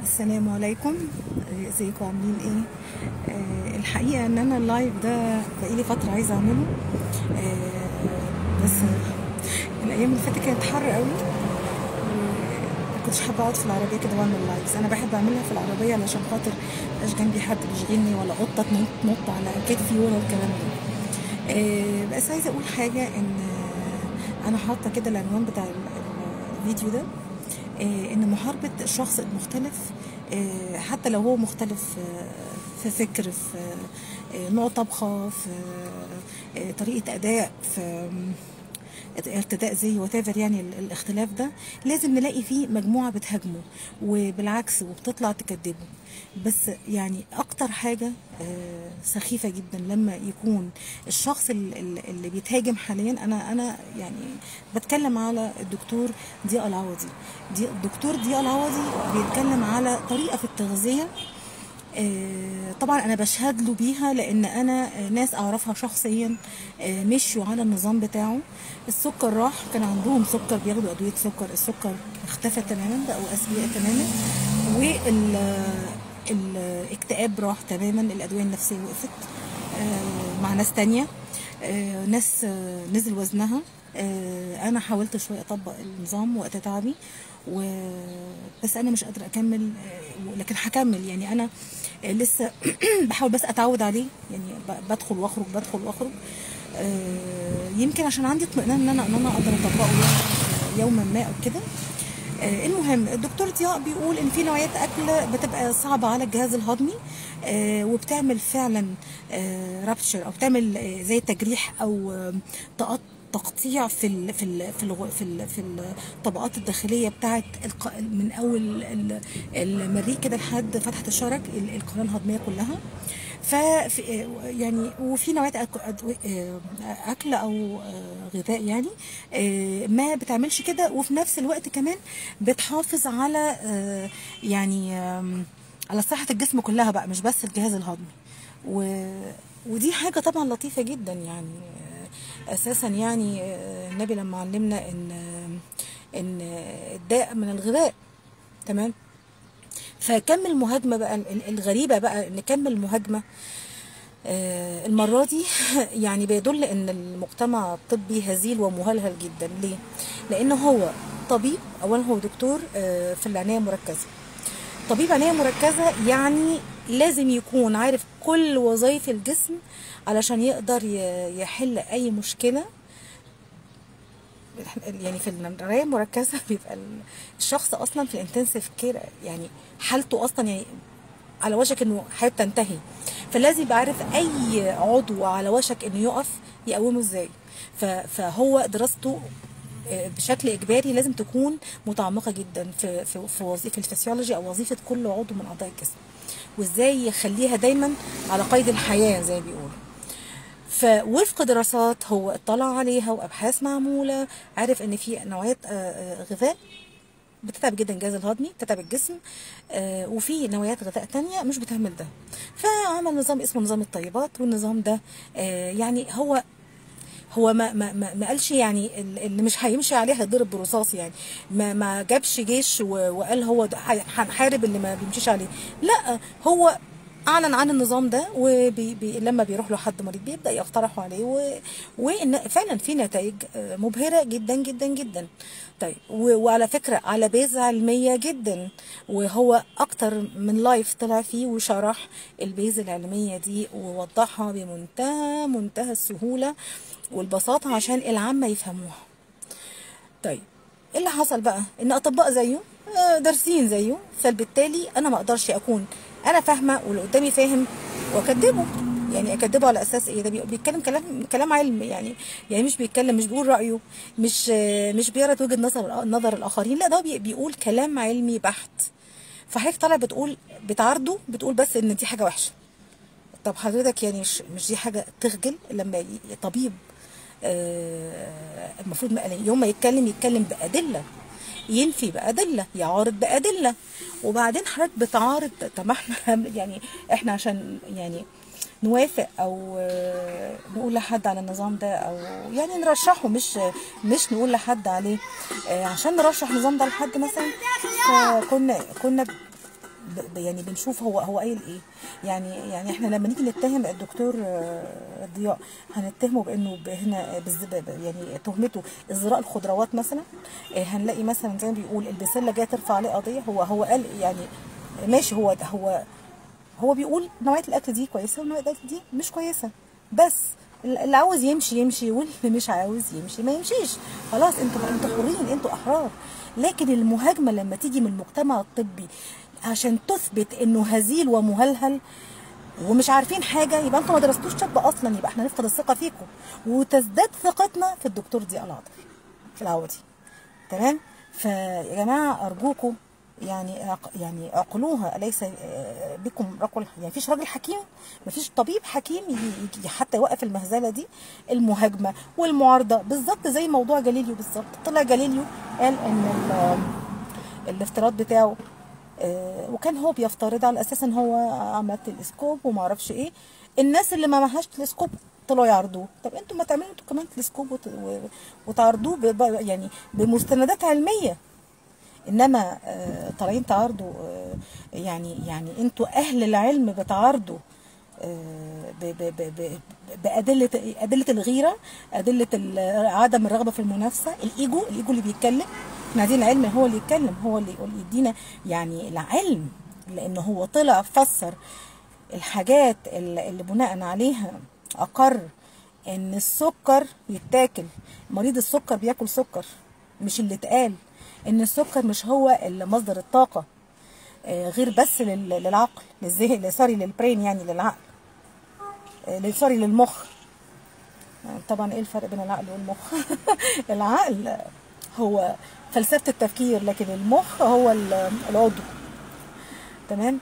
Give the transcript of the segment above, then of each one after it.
السلام عليكم ازيكم عاملين ايه آه الحقيقه ان انا اللايف ده بقالي فتره عايزه اعمله آه بس الايام اللي فاتت كانت حر قوي ما كنتش حابه اقعد في العربيه كده واعمل لايفز انا بحب اعملها في العربيه علشان خاطر مبقاش جنبي حد بيشغلني ولا قطه تنط تنط على كتفي ولا الكلام ده آه بس عايزه اقول حاجه ان انا حاطه كده العنوان بتاع الفيديو ده ان محاربه الشخص المختلف حتى لو هو مختلف في فكر في نوع طبخه في طريقه اداء في ارتداء زي وتافر يعني الاختلاف ده لازم نلاقي فيه مجموعه بتهاجمه وبالعكس وبتطلع تكذبه بس يعني اكتر حاجه سخيفه جدا لما يكون الشخص اللي بيتهاجم حاليا انا انا يعني بتكلم على الدكتور ضياء العوضي دي الدكتور ضياء العوضي بيتكلم على طريقه في التغذيه طبعا انا بشهد له بيها لان انا ناس اعرفها شخصيا مشوا على النظام بتاعه السكر راح كان عندهم سكر بياخدوا ادويه سكر السكر اختفى تماما بقوا اسوياء تماما وال الاكتئاب راح تماما الادويه النفسيه وقفت مع ناس تانية ناس نزل وزنها انا حاولت شويه اطبق النظام وقت تعبي و بس انا مش قادره اكمل لكن هكمل يعني انا لسه بحاول بس اتعود عليه يعني بدخل واخرج بدخل واخرج يمكن عشان عندي اطمئنان ان انا ان انا اقدر اطبقه يوما ما او كده المهم الدكتور ضياء بيقول ان في نوعيات اكل بتبقى صعبه على الجهاز الهضمي وبتعمل فعلا رابتشر او بتعمل زي تجريح او تقطيع في ال في ال في ال في, ال في الطبقات الداخليه بتاعه من اول المريء كده لحد فتحه الشرج القناه الهضميه كلها ف يعني وفي نوعيات اكل او غذاء يعني ما بتعملش كده وفي نفس الوقت كمان بتحافظ على يعني على صحه الجسم كلها بقى مش بس الجهاز الهضمي ودي حاجه طبعا لطيفه جدا يعني اساسا يعني النبي لما علمنا ان ان الداء من الغذاء تمام فكم المهاجمه بقى الغريبه بقى ان كم المهاجمه المره دي يعني بيدل ان المجتمع الطبي هزيل ومهلهل جدا ليه لان هو طبيب اولا هو دكتور في العنايه المركزه طبيب عنايه مركزه يعني لازم يكون عارف كل وظائف الجسم علشان يقدر يحل اي مشكله يعني في العنايه المركزه بيبقى الشخص اصلا في الانتنسيف كير يعني حالته اصلا يعني على وشك انه حياته تنتهي فلازم يبقى عارف اي عضو على وشك انه يقف يقومه ازاي فهو دراسته بشكل اجباري لازم تكون متعمقه جدا في في في وظيفه الفسيولوجي او وظيفه كل عضو من اعضاء الجسم وازاي يخليها دايما على قيد الحياه زي ما بيقولوا فوفق دراسات هو اطلع عليها وابحاث معموله عارف ان في نوعيات غذاء بتتعب جدا الجهاز الهضمي بتتعب الجسم آه وفي نوعيات غذاء تانية مش بتعمل ده فعمل نظام اسمه نظام الطيبات والنظام ده آه يعني هو هو ما ما ما, ما قالش يعني اللي مش هيمشي عليه هيضرب برصاص يعني ما ما جابش جيش وقال هو هنحارب اللي ما بيمشيش عليه لا هو اعلن عن النظام ده ولما بيروح له حد مريض بيبدا يقترحوا عليه وان فعلا في نتائج مبهره جدا جدا جدا طيب وعلى فكره على بيز علميه جدا وهو اكتر من لايف طلع فيه وشرح البيز العلميه دي ووضحها بمنتهى منتهى السهوله والبساطه عشان العامه يفهموها طيب ايه اللي حصل بقى ان اطباء زيه دارسين زيه فبالتالي انا ما اقدرش اكون انا فاهمه واللي قدامي فاهم واكدبه يعني اكدبه على اساس ايه ده بيتكلم كلام كلام علم يعني يعني مش بيتكلم مش بيقول رايه مش مش بيعرض وجهه نظر نظر الاخرين لا ده بيقول كلام علمي بحت فحضرتك طالع بتقول بتعارضه بتقول بس ان دي حاجه وحشه طب حضرتك يعني مش مش دي حاجه تخجل لما طبيب المفروض يوم ما يتكلم يتكلم بادله ينفي بأدلة يعارض بأدلة وبعدين حضرتك بتعارض طب احنا يعني احنا عشان يعني نوافق او نقول لحد على النظام ده او يعني نرشحه مش مش نقول لحد عليه عشان نرشح النظام ده لحد مثلا فكنا كنا ب- يعني بنشوف هو هو قايل ايه يعني يعني احنا لما نيجي نتهم الدكتور آه، ضياء هنتهمه بانه ب- هنا بالز- ب- ب- يعني تهمته ازراء الخضروات مثلا آه، هنلاقي مثلا زي ما بيقول البسله جايه ترفع عليه قضيه هو هو قال يعني ماشي هو هو هو بيقول نوعيه الاكل دي كويسه ونوعيه الاكل دي مش كويسه بس اللي عاوز يمشي يمشي واللي مش عاوز يمشي ما يمشيش خلاص انتوا انتوا حرين انتوا احرار لكن المهاجمه لما تيجي من المجتمع الطبي عشان تثبت انه هزيل ومهلهل ومش عارفين حاجه يبقى انتوا ما درستوش طب اصلا يبقى احنا نفقد الثقه فيكم وتزداد ثقتنا في الدكتور ضياء العاطفي في العوضي تمام فيا جماعه ارجوكم يعني عق- يعني عقلوها اليس آه، بكم رجل يعني مفيش راجل حكيم مفيش طبيب حكيم يجي يجي حتى يوقف المهزله دي المهاجمه والمعارضه بالظبط زي موضوع جاليليو بالظبط طلع جاليليو قال ان ال- الافتراض بتاعه آه، وكان هو بيفترض على اساس ان هو عمل تلسكوب وما اعرفش ايه الناس اللي ما معهاش تلسكوب طلعوا يعرضوه طب انتوا ما تعملوا انتوا كمان تلسكوب وت- و- وتعرضوه ب- ب- يعني بمستندات علميه انما آه، طالعين تعارضوا آه، يعني يعني انتوا اهل العلم بتعارضوا آه، ب- ب- ب- ب- بادله ادله الغيره ادله ال- عدم الرغبه في المنافسه الايجو الايجو اللي بيتكلم احنا عايزين العلم هو اللي يتكلم هو اللي يقول يدينا يعني العلم لان هو طلع فسر الحاجات اللي اللي بناء عليها اقر ان السكر يتاكل مريض السكر بياكل سكر مش اللي اتقال ان السكر مش هو اللي مصدر الطاقه آه، غير بس لل- للعقل للذهن سوري للبرين يعني للعقل آه، سوري للمخ آه، طبعا ايه الفرق بين العقل والمخ العقل هو فلسفه التفكير لكن المخ هو ال- العضو تمام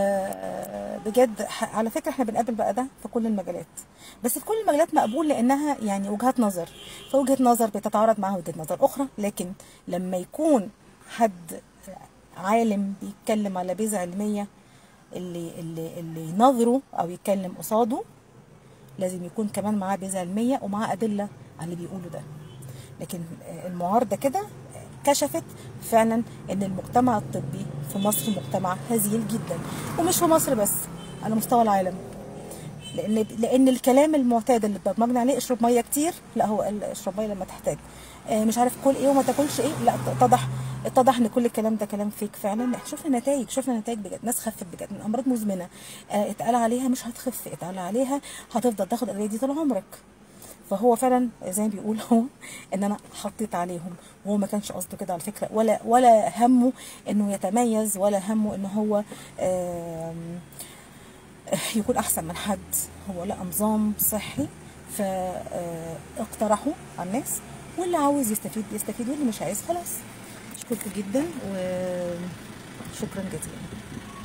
فبجد ح- على فكره احنا بنقابل بقى ده في كل المجالات بس في كل المجالات مقبول لانها يعني وجهات نظر فوجهه نظر بتتعارض مع وجهه نظر اخرى لكن لما يكون حد عالم بيتكلم على بيزة علميه اللي اللي اللي يناظره او يتكلم قصاده لازم يكون كمان معاه بيزة علميه ومعاه ادله على اللي بيقوله ده لكن المعارضه كده كشفت فعلا ان المجتمع الطبي في مصر مجتمع هزيل جدا ومش في مصر بس على مستوى العالم لان لان الكلام المعتاد اللي برمجنا عليه اشرب ميه كتير لا هو قال اشرب ميه لما تحتاج آه، مش عارف كل ايه وما تاكلش ايه لا اتضح اتضح ان كل الكلام ده كلام فيك فعلا احنا شفنا نتائج شفنا نتائج بجد ناس خفت بجد من امراض مزمنه آه، اتقال عليها مش هتخف اتقال عليها هتفضل تاخد الادويه دي طول عمرك فهو فعلا زي ما بيقول هو ان انا حطيت عليهم وهو ما كانش قصده كده على فكره ولا ولا همه انه يتميز ولا همه ان هو آم، يكون احسن من حد هو لا نظام صحي فاقترحوا على الناس واللي عاوز يستفيد يستفيد واللي مش عايز خلاص اشكركم جدا وشكرا جزيلا